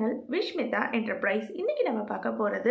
channel Vishmitha enterprise இன்றைக்கி நம்ம பார்க்க போகிறது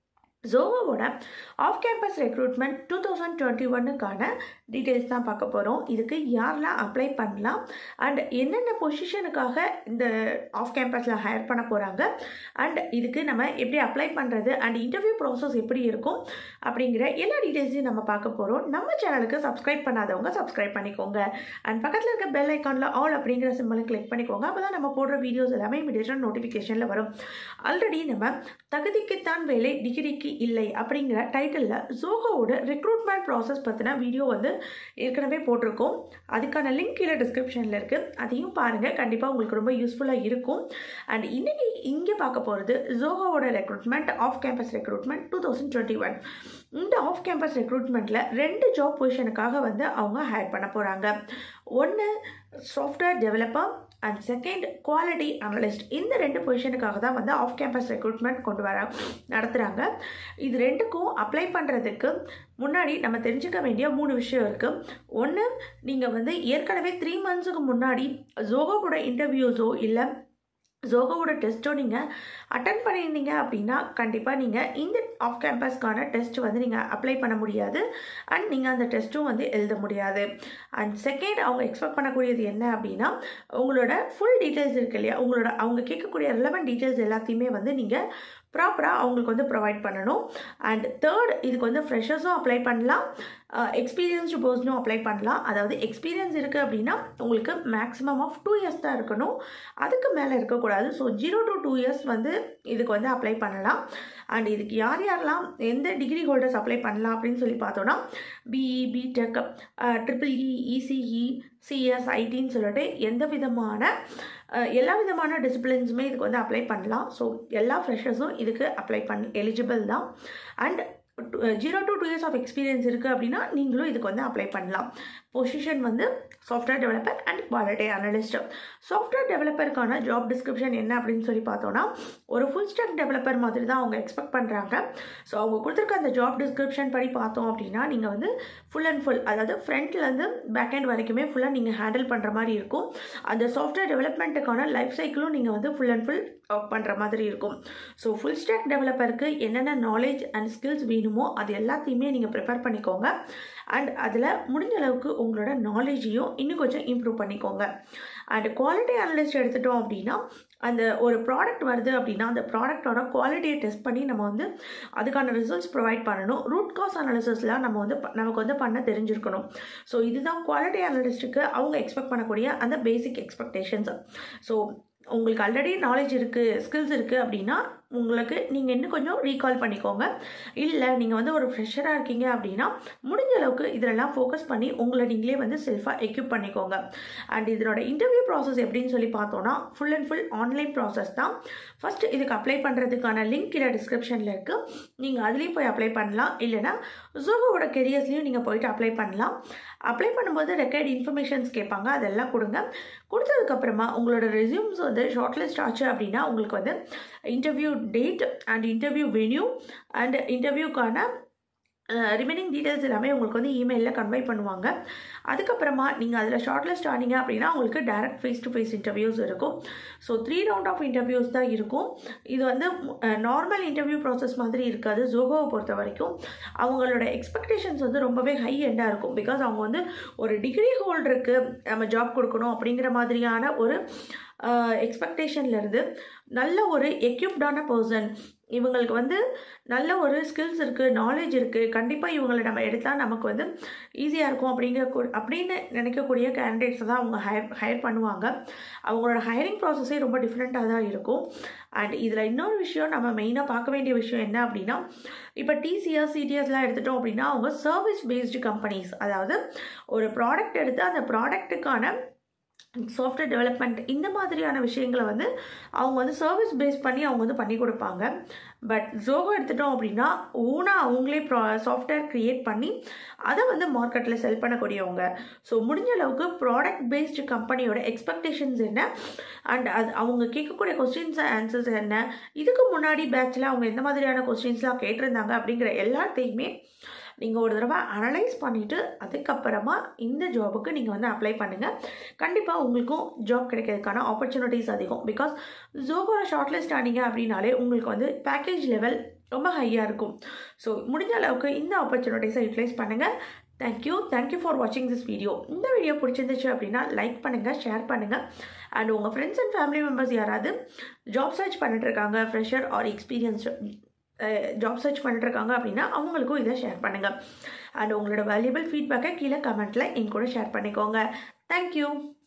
ஜோவோட off campus recruitment two thousand twenty ஒன்னுக்கான டீட்டெயில்ஸ் தான் பார்க்க போகிறோம் இதுக்கு யாரெல்லாம் அப்ளை பண்ணலாம் அண்ட் என்னென்ன பொசிஷனுக்காக இந்த ஆஃப் கேம்பஸில் ஹையர் பண்ண போகிறாங்க அண்ட் இதுக்கு நம்ம எப்படி அப்ளை பண்ணுறது அண்ட் இன்டர்வியூ ப்ராசஸ் எப்படி இருக்கும் அப்படிங்கிற எல்லா டீட்டெயில்ஸையும் நம்ம பார்க்க போகிறோம் நம்ம சேனலுக்கு சப்ஸ்கிரைப் பண்ணாதவங்க சப்ஸ்கிரைப் பண்ணிக்கோங்க அண்ட் பக்கத்தில் இருக்க பெல் ஐக்கானில் ஆல் அப்படிங்கிற சிம்பிளை கிளிக் பண்ணிக்கோங்க அப்போ தான் நம்ம போடுற வீடியோஸ் எல்லாமே இமீடியட்டாக நோட்டிஃபிகேஷனில் வரும் ஆல்ரெடி நம்ம தகுதிக்குத்தான் வேலை டிகிரிக்கு இல்லை அப்படிங்கிற டைட்டிலில் ஜோகோவோட ரெக்ரூட்மெண்ட் ப்ராசஸ் பற்றின வீடியோ வந்து ஏற்கனவே போட்டிருக்கோம் அதுக்கான லிங்க் கீழே டிஸ்கிரிப்ஷனில் இருக்குது அதையும் பாருங்கள் கண்டிப்பாக உங்களுக்கு ரொம்ப யூஸ்ஃபுல்லாக இருக்கும் அண்ட் இன்றைக்கி இங்கே பார்க்க போகிறது ஜோகோவோட recruitment off campus recruitment two thousand twenty one இந்த ஆஃப் கேம்பஸ் ரெக்ரூட்மெண்ட்டில் ரெண்டு ஜாப் பொசிஷனுக்காக வந்து அவங்க ஹையர் பண்ண போகிறாங்க ஒன்று software developer and second quality analyst இந்த ரெண்டு பொசிஷனுக்காக தான் வந்து ஆஃப் கேம்பஸ் ரெக்ரூட்மெண்ட் கொண்டு வர நடத்துகிறாங்க இது ரெண்டுக்கும் அப்ளை பண்ணுறதுக்கு முன்னாடி நம்ம தெரிஞ்சுக்க வேண்டிய மூணு விஷயம் இருக்குது ஒன்று நீங்கள் வந்து ஏற்கனவே த்ரீ மந்த்ஸுக்கு முன்னாடி ஜோகோவோட இன்டர்வியூஸோ இல்லை ஜோகோவோட டெஸ்ட்டோ நீங்கள் அட்டன் பண்ணியிருந்தீங்க அப்படின்னா கண்டிப்பாக நீங்கள் இந்த ஆஃப் கேம்பஸ்க்கான டெஸ்ட் வந்து நீங்கள் அப்ளை பண்ண முடியாது அண்ட் நீங்கள் அந்த டெஸ்ட்டும் வந்து எழுத முடியாது அண்ட் செகண்ட் அவங்க எக்ஸ்பெக்ட் பண்ணக்கூடியது என்ன அப்படின்னா உங்களோட ஃபுல் டீட்டெயில்ஸ் இருக்கு இல்லையா உங்களோட அவங்க கேட்கக்கூடிய ரிலவெண்ட் டீட்டெயில்ஸ் எல்லாத்தையுமே வந்து நீங்கள் ப்ராப்பராக அவங்களுக்கு வந்து ப்ரொவைட் பண்ணணும் அண்ட் தேர்ட் இதுக்கு வந்து ஃப்ரெஷர்ஸும் அப்ளை பண்ணலாம் எக்ஸ்பீரியன்ஸ்டு பர்சனும் அப்ளை பண்ணலாம் அதாவது எக்ஸ்பீரியன்ஸ் இருக்குது அப்படின்னா உங்களுக்கு மேக்ஸிமம் ஆஃப் டூ இயர்ஸ் தான் இருக்கணும் அதுக்கு மேலே இருக்கக்கூடாது so zero to two years வந்து இதுக்கு வந்து அப்ளை பண்ணலாம் அண்ட் இதுக்கு யார் யாரெல்லாம் எந்த டிகிரி ஹோல்டர்ஸ் அப்ளை பண்ணலாம் அப்படின்னு சொல்லி பார்த்தோன்னா BE BTech triple E ECE CS ஐடின்னு சொல்லிட்டு எந்த விதமான எல்லா விதமான டிசிப்ளின்ஸுமே இதுக்கு வந்து அப்ளை பண்ணலாம் ஸோ எல்லா ஃப்ரெஷர்ஸும் இதுக்கு அப்ளை பண்ண எலிஜிபிள் தான் and zero to two years of experience இருக்குது அப்படின்னா நீங்களும் இதுக்கு வந்து அப்ளை பண்ணலாம் பொசிஷன் வந்து software developer and quality analyst software டெவலப்பருக்கான ஜாப் டிஸ்கிரிப்ஷன் என்ன அப்படின்னு சொல்லி பார்த்தோன்னா ஒரு ஃபுல் ஸ்டாக் டெவலப்பர் மாதிரி தான் அவங்க எக்ஸ்பெக்ட் பண்ணுறாங்க ஸோ அவங்க கொடுத்துருக்க அந்த ஜாப் டிஸ்கிரிப்ஷன் படி பார்த்தோம் அப்படின்னா நீங்கள் வந்து ஃபுல் அண்ட் ஃபுல் அதாவது ஃப்ரண்ட்லேருந்து பேக் அண்ட் வரைக்குமே ஃபுல்லாக நீங்கள் ஹேண்டில் பண்ணுற மாதிரி இருக்கும் அந்த சாஃப்ட்வேர் டெவலப்மெண்ட்டுக்கான லைஃப் சைக்கிளும் நீங்கள் வந்து ஃபுல் அண்ட் ஃபுல் ஒர்க் பண்ணுற மாதிரி இருக்கும் ஸோ ஃபுல் ஸ்டாக் டெவலப்பருக்கு என்னென்ன நாலேஜ் அண்ட் ஸ்கில்ஸ் வேணுமோ அது எல்லாத்தையுமே நீங்கள் ப்ரிப்பேர் பண்ணிக்கோங்க அண்ட் அதில் முடிஞ்ச அளவுக்கு உங்களோட நாலேஜையும் இன்னும் கொஞ்சம் இம்ப்ரூவ் பண்ணிக்கோங்க அண்ட் குவாலிட்டி அனலிஸ்ட் எடுத்துட்டோம் அப்படின்னா அந்த ஒரு ப்ராடக்ட் வருது அப்படின்னா அந்த ப்ராடக்டோட குவாலிட்டியை டெஸ்ட் பண்ணி நம்ம வந்து அதுக்கான ரிசல்ட்ஸ் ப்ரொவைட் பண்ணணும் ரூட் காஸ் அனாலிசிஸ்லாம் நம்ம வந்து நமக்கு வந்து பண்ண தெரிஞ்சிருக்கணும் ஸோ இதுதான் குவாலிட்டி அனலிஸ்ட்டுக்கு அவங்க எக்ஸ்பெக்ட் பண்ணக்கூடிய அந்த பேசிக் எக்ஸ்பெக்டேஷன்ஸ் ஸோ உங்களுக்கு ஆல்ரெடி நாலேஜ் இருக்குது ஸ்கில்ஸ் இருக்குது அப்படின்னா உங்களுக்கு நீங்கள் இன்னும் கொஞ்சம் ரீகால் பண்ணிக்கோங்க இல்லை நீங்கள் வந்து ஒரு ஃப்ரெஷராக இருக்கீங்க அப்படின்னா முடிஞ்ச அளவுக்கு இதிலெல்லாம் ஃபோக்கஸ் பண்ணி உங்களை நீங்களே வந்து செல்ஃபாக எக்யூப் பண்ணிக்கோங்க அண்ட் இதனோட இன்டர்வியூ ப்ராசஸ் எப்படின்னு சொல்லி பார்த்தோன்னா full and full online process தான் ஃபஸ்ட்டு இதுக்கு அப்ளை பண்ணுறதுக்கான லிங்க் கீழே டிஸ்கிரிப்ஷனில் இருக்குது நீங்கள் அதுலேயும் போய் அப்ளை பண்ணலாம் இல்லைனா ஜோகோவோட கெரியர்ஸ்லையும் நீங்கள் போயிட்டு அப்ளை பண்ணலாம் அப்ளை பண்ணும்போது ரெக்கார்ட் இன்ஃபர்மேஷன்ஸ் கேட்பாங்க அதெல்லாம் கொடுங்க கொடுத்ததுக்கப்புறமா உங்களோட ரெசியூம்ஸ் வந்து ஷார்ட் லிஸ்ட் ஆச்சு அப்படின்னா உங்களுக்கு வந்து interview date and interview venue and இன்டர்வியூக்கான ரிமைனிங் டீட்டெயில்ஸ் எல்லாமே உங்களுக்கு வந்து இமெயிலில் கன்வே பண்ணுவாங்க அதுக்கப்புறமா நீங்கள் அதில் ஷார்ட் லிஸ்ட் ஆனீங்க அப்படின்னா உங்களுக்கு direct face to face interviews இருக்கும் so three round of interviews தான் இருக்கும் இது வந்து நார்மல் இன்டர்வியூ ப்ராசஸ் மாதிரி இருக்காது ஜோகோவை பொறுத்த வரைக்கும் அவங்களோட எக்ஸ்பெக்டேஷன்ஸ் வந்து ரொம்பவே ஹை எண்டாக இருக்கும் பிகாஸ் அவங்க வந்து ஒரு டிகிரி ஹோல்டருக்கு நம்ம ஜாப் கொடுக்கணும் அப்படிங்கிற மாதிரியான ஒரு எக்ஸ்பெக்டேஷன்லேருந்து நல்ல ஒரு எக்யூப்டான பர்சன் இவங்களுக்கு வந்து நல்ல ஒரு ஸ்கில்ஸ் இருக்குது நாலேஜ் இருக்குது கண்டிப்பாக இவங்களை நம்ம எடுத்தால் நமக்கு வந்து ஈஸியாக இருக்கும் அப்படிங்கிற அப்படின்னு நினைக்கக்கூடிய கேண்டிடேட்ஸை தான் அவங்க ஹையர் ஹையர் பண்ணுவாங்க அவங்களோட ஹையரிங் ப்ராசஸே ரொம்ப டிஃப்ரெண்ட்டாக தான் இருக்கும் அண்ட் இதில் இன்னொரு விஷயம் நம்ம மெயினாக பார்க்க வேண்டிய விஷயம் என்ன அப்படின்னா இப்போ டிசிஎஸ் சிடிஎஸ்லாம் எடுத்துட்டோம் அப்படின்னா அவங்க சர்வீஸ் பேஸ்டு கம்பெனிஸ் அதாவது ஒரு ப்ராடக்ட் எடுத்து அந்த ப்ராடக்ட்டுக்கான சாஃப்ட்வேர் டெவலப்மெண்ட் இந்த மாதிரியான விஷயங்களை வந்து அவங்க வந்து சர்வீஸ் பேஸ் பண்ணி அவங்க வந்து பண்ணி கொடுப்பாங்க பட் ஜோகோ எடுத்துட்டோம் அப்படின்னா ஓனாக அவங்களே ப்ரா சாஃப்ட்வேர் க்ரியேட் பண்ணி அதை வந்து மார்க்கெட்டில் செல் பண்ணக்கூடியவங்க ஸோ முடிஞ்ச அளவுக்கு ப்ராடக்ட் பேஸ்டு கம்பெனியோட எக்ஸ்பெக்டேஷன்ஸ் என்ன அண்ட் அது அவங்க கேட்கக்கூடிய கொஸ்டின்ஸ் ஆன்சர்ஸ் என்ன இதுக்கு முன்னாடி பேட்சில் அவங்க எந்த மாதிரியான கொஸ்டின்ஸ்லாம் கேட்டிருந்தாங்க அப்படிங்கிற எல்லாத்தையுமே நீங்கள் ஒரு தடவை அனலைஸ் பண்ணிவிட்டு அதுக்கப்புறமா இந்த ஜாபுக்கு நீங்கள் வந்து அப்ளை பண்ணுங்கள் கண்டிப்பாக உங்களுக்கும் ஜாப் கிடைக்கிறதுக்கான ஆப்பர்ச்சுனிட்டிஸ் அதிகம் பிகாஸ் ஜோகோட ஷார்ட் லிஸ்ட் ஆனீங்க அப்படின்னாலே உங்களுக்கு வந்து பேக்கேஜ் லெவல் ரொம்ப ஹையாக இருக்கும் ஸோ முடிஞ்ச அளவுக்கு இந்த ஆப்பர்ச்சுனிட்டிஸை யூட்டிலைஸ் பண்ணுங்கள் தேங்க்யூ தேங்க்யூ ஃபார் வாட்சிங் திஸ் வீடியோ இந்த வீடியோ பிடிச்சிருந்துச்சு அப்படின்னா லைக் பண்ணுங்கள் ஷேர் பண்ணுங்கள் அண்ட் உங்கள் ஃப்ரெண்ட்ஸ் அண்ட் ஃபேமிலி மெம்பர்ஸ் யாராவது ஜாப் சர்ச் பண்ணிட்டு இருக்காங்க fresher or experience job search பண்ணிட்டு இருக்காங்க அப்படின்னா அவங்களுக்கும் இதை ஷேர் பண்ணுங்கள் அண்ட் உங்களோட வேல்யூபிள் ஃபீட்பேக்கை கீழே கமெண்ட்டில் என் கூட ஷேர் பண்ணிக்கோங்க தேங்க்யூ